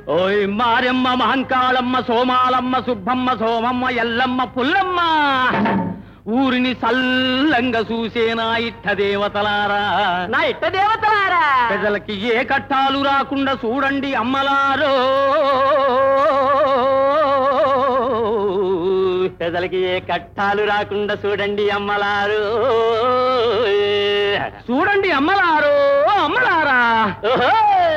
ఓయ్ మారెమ్మ మహంకాళమ్మ సోమాలమ్మ సుబ్బమ్మ సోమమ్మ ఎల్లమ్మ పుల్లమ్మ ఊరిని సల్లంగా చూసేనా ఇట్ట దేవతలారా నా ఇట్ట దేవతలారా ప్రజలకి ఏ కట్టాలు రాకుండా చూడండి అమ్మలారో ప్రజలకి ఏ కట్టాలు రాకుండా చూడండి అమ్మలారు చూడండి అమ్మలారో అమ్మలారా ఓహో!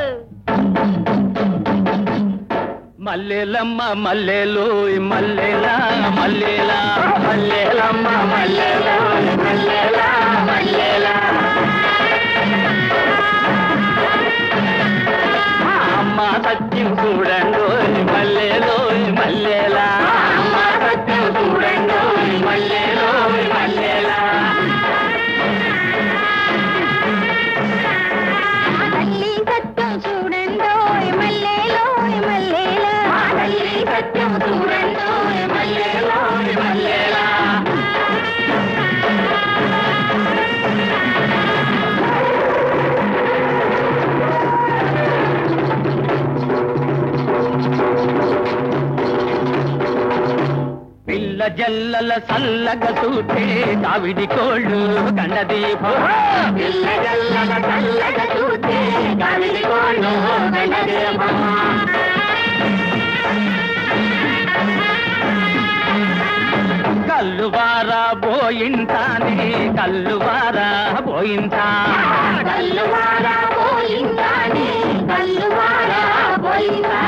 మల్లెలమ్మ మల్లెలు మల్లెలా మల్లెలా మల్లెలమ్మ మల్లెలా మల్లెలా మల్లెలా ఆ అమ్మ సత్యం చూడండు మల్లెలో మల్లెలా అమ్మ సత్యం చూడండు మల్లెలో మల్లెలా తల్లి సత్యం చూడండోయ్ మల్లెలోయ్ మల్లెలా తల్లి సత్యం చూడండు మల్లెలో మల్లెలా పిల్ల జల్లల సల్లగ సూటే కావిడి కోళ్ళు కండదీపో పిల్లగల్లగ చల్లగ చూస్తే కవిడి కోళ్ళు గండదేమో కల్లువారా పోయింటానే కల్లువారా పోయింటా కల్లువారా పోయిందాని కల్లువారా పోయిందా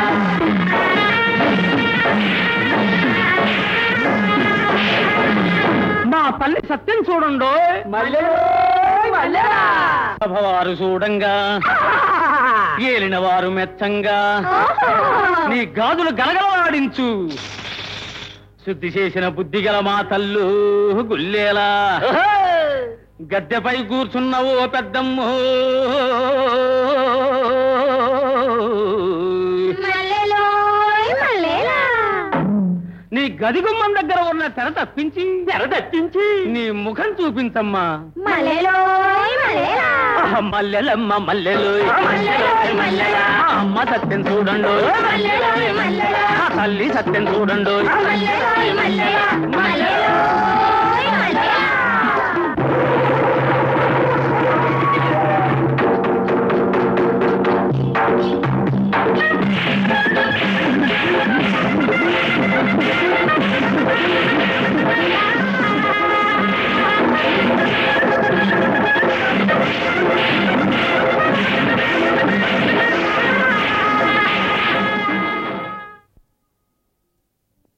మా తల్లి సత్యం చూడండు మల్లెలో మల్లెలా సభవారు చూడంగా ఏలిన వారు మెచ్చంగా నీ గాజులు గలగలవాడించు శుద్ధి చేసిన బుద్ధి గల మా తల్లు గుల్లేలా గద్దెపై కూర్చున్న ఓ పెద్దమ్ము మల్లెలోయ్ మల్లెలా నీ గది గుమ్మం దగ్గర ఉన్న తెర తప్పించి తెర తప్పించి నీ ముఖం చూపించమ్మా మల్లెలోయ్ మల్లెలా ఆహా, మల్లెలమ్మ మల్లెలు మల్లెలోయ్ మల్లెలా. అమ్మ సత్యం చూడండు మల్లెలోయ్ మల్లెలా. ఆ తల్లి సత్యం చూడండు మల్లెలోయ్ మల్లెలా మల్లెలో